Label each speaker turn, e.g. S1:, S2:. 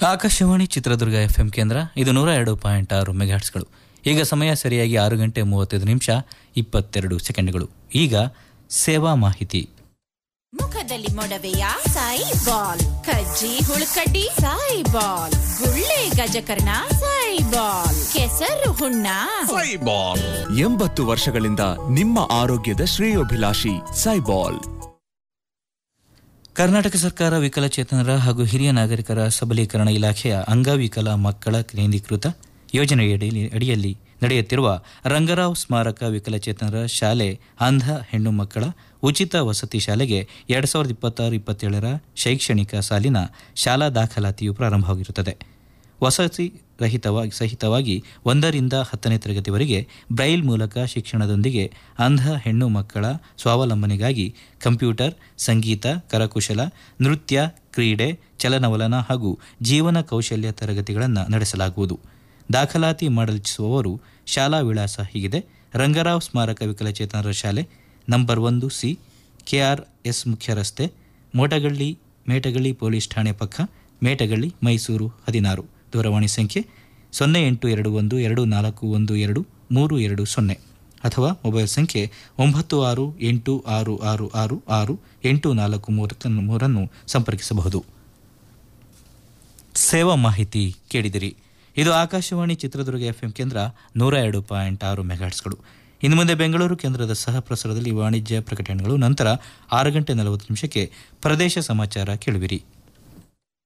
S1: Akashvani Chitradurga FM ಕೇಂದ್ರ ಇದು ನೂರ ಎರಡು ಪಾಯಿಂಟ್ ಆರು ಮೆಗಾಟ್ಸ್ಗಳು ಈಗ ಸಮಯ ಸರಿಯಾಗಿ ಆರು ಗಂಟೆ ಮೂವತ್ತೈದು ನಿಮಿಷ ಇಪ್ಪತ್ತೆರಡು ಸೆಕೆಂಡ್ಗಳು ಈಗ ಸೇವಾ ಮಾಹಿತಿ
S2: ಮುಖದಲ್ಲಿ ಮೊಡವೆಯ ಸಾಯಿ ಬಾಲ್ ಕಜ್ಜಿ ಹುಳುಕಡ್ಡಿ ಸಾಯಿ ಬಾಲ್ ಗುಳ್ಳೆ ಗಜಕರ್ಣ ಸಾಯಿ ಬಾಲ್ ಕೆಸರು ಹುಣ್ಣ
S3: ಸೈಬಾಲ್ ಎಂಬತ್ತು ವರ್ಷಗಳಿಂದ ನಿಮ್ಮ ಆರೋಗ್ಯದ ಶ್ರೇಯೋಭಿಲಾಷಿ ಸೈಬಾಲ್
S1: ಕರ್ನಾಟಕ ಸರ್ಕಾರ ವಿಕಲಚೇತನರ ಹಾಗೂ ಹಿರಿಯ ನಾಗರಿಕರ ಸಬಲೀಕರಣ ಇಲಾಖೆಯ ಅಂಗವಿಕಲ ಮಕ್ಕಳ ಕೇಂದ್ರೀಕೃತ ಯೋಜನೆಯಡಿಯಲ್ಲಿ ಅಡಿಯಲ್ಲಿ ನಡೆಯುತ್ತಿರುವ ರಂಗರಾವ್ ಸ್ಮಾರಕ ವಿಕಲಚೇತನರ ಶಾಲೆ ಅಂಧ ಹೆಣ್ಣು ಮಕ್ಕಳ ಉಚಿತ ವಸತಿ ಶಾಲೆಗೆ ಎರಡು ಸಾವಿರದ ಇಪ್ಪತ್ತಾರು ಇಪ್ಪತ್ತೇಳರ ಶೈಕ್ಷಣಿಕ ಸಾಲಿನ ಶಾಲಾ ದಾಖಲಾತಿಯು ಪ್ರಾರಂಭವಾಗಿರುತ್ತದೆ ವಸತಿ ರಹಿತವಾಗಿ ಸಹಿತವಾಗಿ ಒಂದರಿಂದ ಹತ್ತನೇ ತರಗತಿವರೆಗೆ ಬ್ರೈಲ್ ಮೂಲಕ ಶಿಕ್ಷಣದೊಂದಿಗೆ ಅಂಧ ಹೆಣ್ಣು ಮಕ್ಕಳ ಸ್ವಾವಲಂಬನೆಗಾಗಿ ಕಂಪ್ಯೂಟರ್ ಸಂಗೀತ ಕರಕುಶಲ ನೃತ್ಯ ಕ್ರೀಡೆ ಚಲನವಲನ ಹಾಗೂ ಜೀವನ ಕೌಶಲ್ಯ ತರಗತಿಗಳನ್ನು ನಡೆಸಲಾಗುವುದು ದಾಖಲಾತಿ ಮಾಡಲಿಚ್ಛಿಸುವವರು ಶಾಲಾ ವಿಳಾಸ ಹೀಗಿದೆ ರಂಗರಾವ್ ಸ್ಮಾರಕ ವಿಕಲಚೇತನರ ಶಾಲೆ ನಂಬರ್ ಒಂದು ಸಿ ಕೆಆರ್ಎಸ್ ಮುಖ್ಯ ರಸ್ತೆ ಮೋಟಗಳ್ಳಿ ಮೇಟಗಳ್ಳಿ ಪೊಲೀಸ್ ಠಾಣೆ ಪಕ್ಕ ಮೇಟಗಳ್ಳಿ ಮೈಸೂರು ಹದಿನಾರು ದೂರವಾಣಿ ಸಂಖ್ಯೆ ಸೊನ್ನೆ ಎಂಟು ಎರಡು ಒಂದು ಎರಡು ನಾಲ್ಕು ಒಂದು ಎರಡು ಮೂರು ಎರಡು ಸೊನ್ನೆ ಅಥವಾ ಮೊಬೈಲ್ ಸಂಖ್ಯೆ ಒಂಬತ್ತು ಆರು ಎಂಟು ಆರು ಆರು ಆರು ಆರು ಎಂಟು ನಾಲ್ಕು ಮೂರನ್ನು ಮೂರನ್ನು ಸಂಪರ್ಕಿಸಬಹುದು ಸೇವಾ ಮಾಹಿತಿ ಕೇಳಿದಿರಿ ಇದು ಆಕಾಶವಾಣಿ ಚಿತ್ರದುರ್ಗ ಎಫ್ಎಂ ಕೇಂದ್ರ ನೂರ ಎರಡು ಪಾಯಿಂಟ್ ಆರು ಮೆಗಾಟ್ಸ್ಗಳು ಇನ್ನು ಮುಂದೆ ಬೆಂಗಳೂರು ಕೇಂದ್ರದ ಸಹ ಪ್ರಸಾರದಲ್ಲಿ ವಾಣಿಜ್ಯ ಪ್ರಕಟಣೆಗಳು ನಂತರ ಆರು ಗಂಟೆ ನಲವತ್ತು ನಿಮಿಷಕ್ಕೆ ಪ್ರದೇಶ ಸಮಾಚಾರ ಕೇಳುವಿರಿ